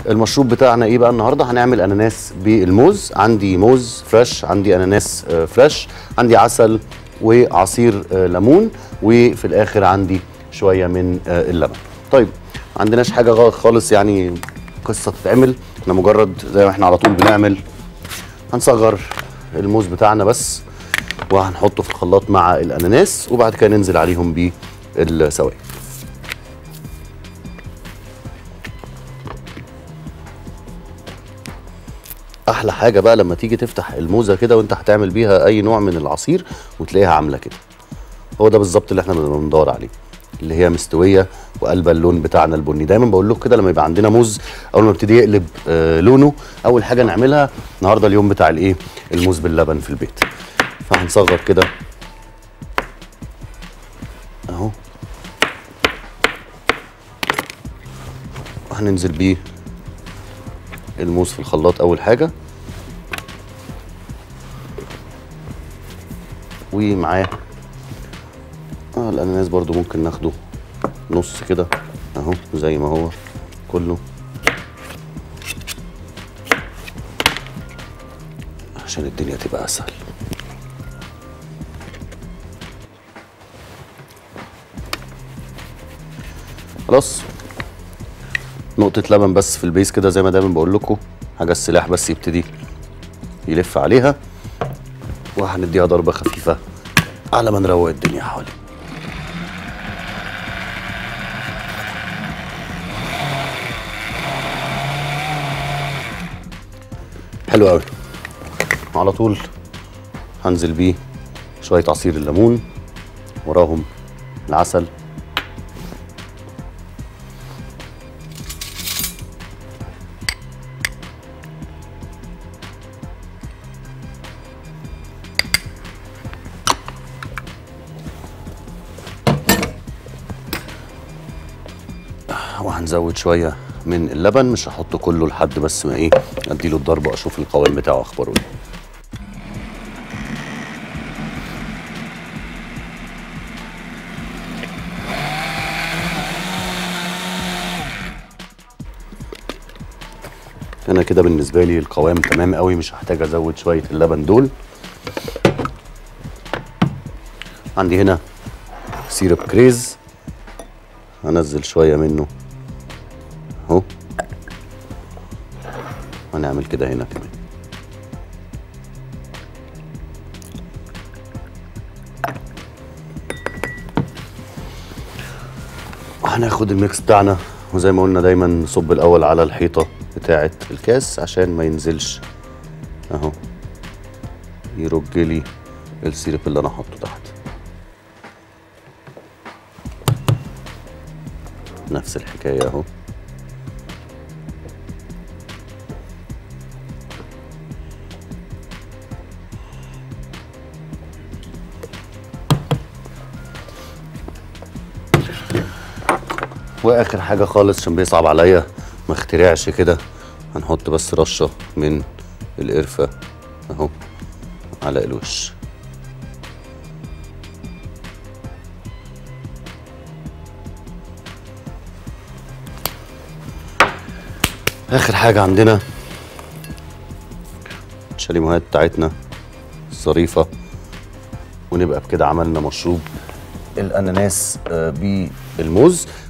المشروب بتاعنا ايه بقى النهارده هنعمل اناناس بالموز عندي موز فريش عندي اناناس آه، فريش عندي عسل وعصير آه، ليمون وفي الاخر عندي شويه من آه، اللبن طيب ما عندناش حاجه غ- خالص يعني قصه تتعمل احنا مجرد زي ما احنا على طول بنعمل هنصغر الموز بتاعنا بس وهنحطه في الخلاط مع الاناناس وبعد كده ننزل عليهم بالسوائل احلى حاجه بقى لما تيجي تفتح الموزه كده وانت هتعمل بيها اي نوع من العصير وتلاقيها عامله كده هو ده بالظبط اللي احنا بنبقى بندور عليه اللي هي مستويه وقلبه اللون بتاعنا البني دايما بقول لكم كده لما يبقى عندنا موز اول ما يبتدي يقلب آه لونه اول حاجه نعملها النهارده اليوم بتاع الايه الموز باللبن في البيت فهنصغر كده اهو وهننزل بيه الموز في الخلاط اول حاجه ومعاه اه الاناناس برضو ممكن ناخده نص كده اهو زي ما هو كله عشان الدنيا تبقى اسهل خلاص نقطة لبن بس في البيس كده زي ما دايما بقول لكم حاجة السلاح بس يبتدي يلف عليها وهنديها ضربة خفيفة على ما نروق الدنيا حوالي حلو قوي على طول هنزل بيه شوية عصير الليمون وراهم العسل وهنزود شويه من اللبن مش هحطه كله لحد بس ما ايه اديله الضربه اشوف القوام بتاعه اخباره ايه انا كده بالنسبه لي القوام تمام قوي مش هحتاج ازود شويه اللبن دول عندي هنا سيرب كريز هنزل شويه منه اهو هنعمل كده هنا كمان هناخد الميكس بتاعنا وزي ما قلنا دايما نصب الاول على الحيطه بتاعه الكاس عشان ما ينزلش اهو يرج لي السيرب اللي انا حاطه تحت نفس الحكايه اهو واخر حاجه خالص عشان بيصعب عليا ما اخترعش كده هنحط بس رشه من القرفه اهو على الوش اخر حاجه عندنا الشاليموهات بتاعتنا الظريفه ونبقى بكده عملنا مشروب الاناناس آه، بالموز